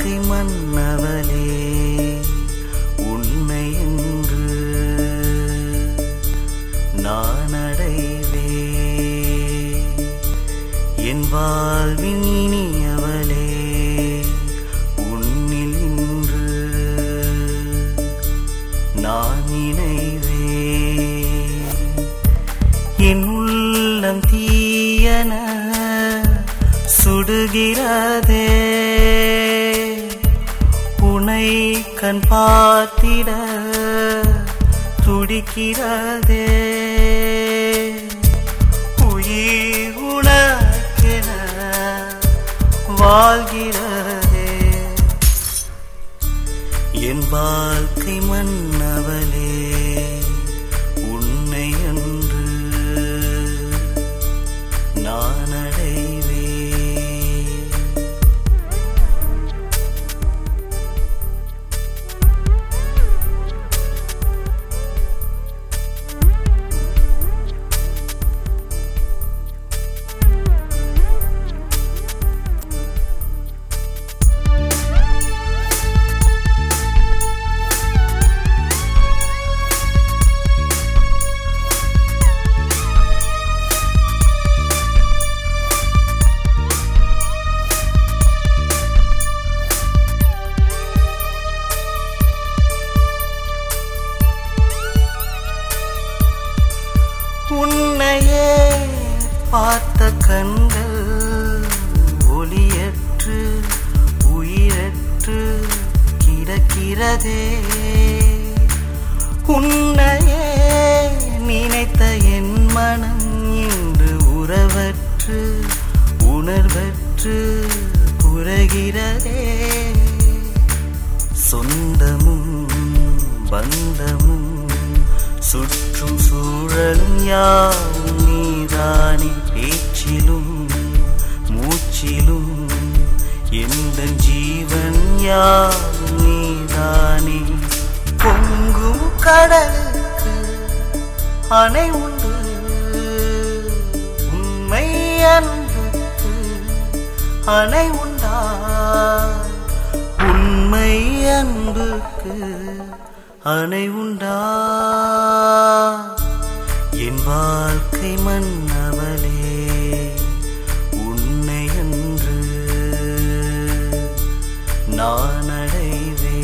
வாழ்க்கை மன்னவளே உன்னை என்று நான் அடைவே என் வாழ்வின் இனியவளே உன்னில் இன்று நான் இணைவே என் உள்ளம் தீயன சுடுகிறதே உனை கண் பார்த்திட துடிக்கிறதே உயிர் உனக்கென வாழ்கிறதே என் வாழ்க்கை மன்னவளே உன்னை அன்று நான் அடைவே உன்னையே பார்த்த கண்கள் ஒளியற்று உயிரற்று கிடக்கிறதே உன்னையே நினைத்த என் மனம் இன்று உறவற்று உணர்வற்று குறைகிறதே சொந்தமும் பந்தமும் சுற்றும் சூழலும் யாவும் நீதானே பேச்சிலும் மூச்சிலும் எந்த ஜீவன் யாவும் நீதானே பொங்கும் கடலுக்கு அணை உண்டு உண்மை அன்புக்கு அணை உண்டா உண்மை அன்புக்கு அணை உண்டா என் வாழ்க்கை மன்னவளே உன்னை என்று நான் அடைவே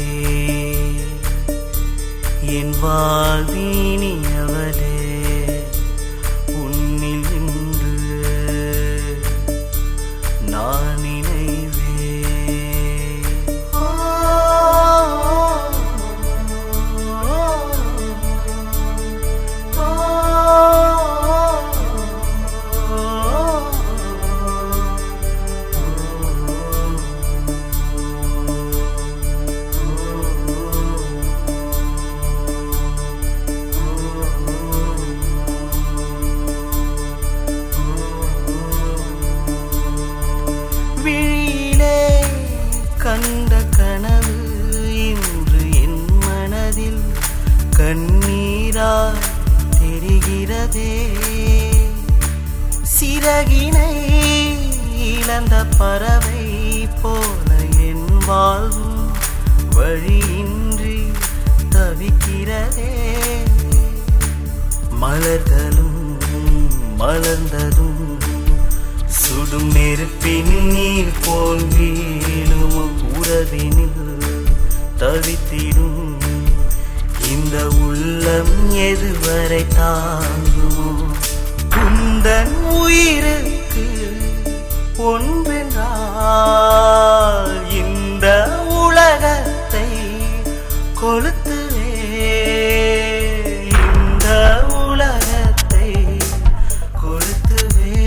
என் வாழ்வினியவளே உன்னில் இன்று நான் நினைவே விழியிலே கண்ட கனவு இன்று என் மனதில் கண்ணீராய் தெரிகிறதே சிறகினை இழந்த பறவை போல என் வாழ்வும் வழியின்றி தவிக்கிறதே மலர்களும் மலர்ந்ததும் சுடும் நெருப்பின் நீர் போல் வீழும் உறவினில் தவித்திடும் இந்த உள்ளம் எதுவரை தாங்குமோ குந்தன் உயிருக்கு ஒன்றென்றால் இந்த உலகத்தை கொளுத்துவே இந்த உலகத்தை கொளுத்துவே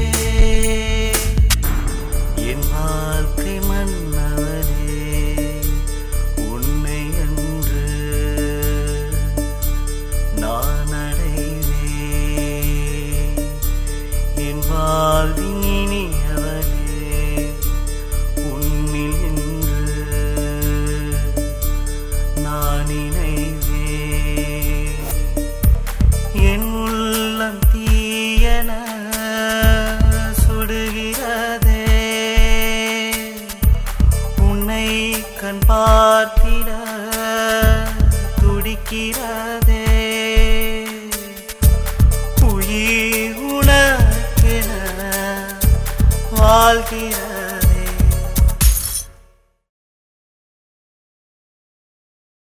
என் வாழ்க்கை மன்னவரே உன்னை என்று நான் அடைவே என் வாழ்வின் இனியவரே உன்னில் என்று நான் நினைவே என் உள்ளம் தீயன சுடுகிறதே உன்னை கண் பார்த்து